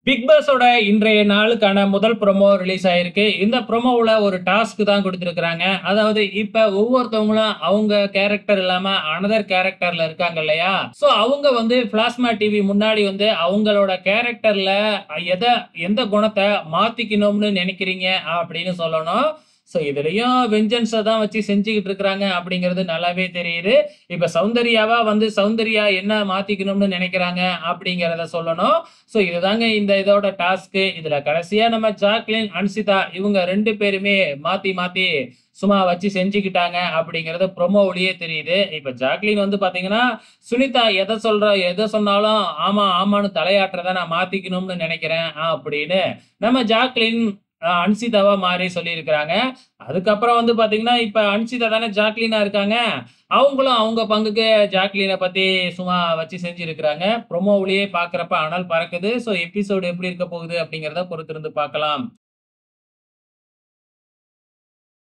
Big பாஸோட இன்றைய நாளுக்கான முதல் ப்ரோமோ ரிலீஸ் ஆயிருக்கு. இந்த ப்ரோமோவுல ஒரு டாஸ்க் தான் குடுத்திருக்காங்க. அதாவது இப்ப ஒவ்வொருத்தவங்களும் அவங்க கேரக்டர் இல்லாம அனதர் கேரக்டர்ல இருக்காங்க இல்லையா? சோ அவங்க வந்து பிளாஸ்மா டிவி முன்னாடி வந்து அவங்களோட கேரக்டர்ல எத எந்த குணத்த மாத்திக்கணும்னு நினைக்கிறீங்க அப்படின்னு சொல்லணும். சோ இதுலயும் வெஞ்சன்ஸ தான் வச்சு செஞ்சுகிட்டு இருக்காங்க அப்படிங்கிறது நல்லாவே தெரியுது. இப்ப சௌந்தர்யாவா வந்து சௌந்தர்யா என்ன மாத்திக்கணும்னு நினைக்கிறாங்க அப்படிங்கிறத சொல்லணும். சோ இதுதாங்க இந்த இதோட டாஸ்க். இதுல கடைசியா நம்ம ஜாக்லின், அன்சிதா இவங்க 2 பேருமே மாத்தி மாத்தி சும்மா வச்சு செஞ்சுக்கிட்டாங்க அப்படிங்கிறது ப்ரோமோவிலேயே தெரியுது. இப்ப ஜாக்லின் வந்து பாத்தீங்கன்னா, சுனிதா எத சொல்ற எத சொன்னாலும் ஆமா ஆமான்னு தலையாட்டுறத நான் மாத்திக்கணும்னு நினைக்கிறேன் அப்படின்னு நம்ம ஜாக்லின் அ அன்சிதாவா மாறி சொல்லியிருக்கிறாங்க. அதுக்கப்புறம் வந்து பாத்தீங்கன்னா, இப்ப அன்சிதா தானே ஜாக்லினா இருக்காங்க. அவங்களும் அவங்க பங்குக்கு ஜாக்லின பத்தி சும்மா வச்சு செஞ்சிருக்கிறாங்க. ப்ரோமோவிலேயே பார்க்கிறப்ப அனல் பறக்குது. சோ எபிசோட் எப்படி இருக்க போகுது அப்படிங்கிறத பொறுத்திருந்து பார்க்கலாம்.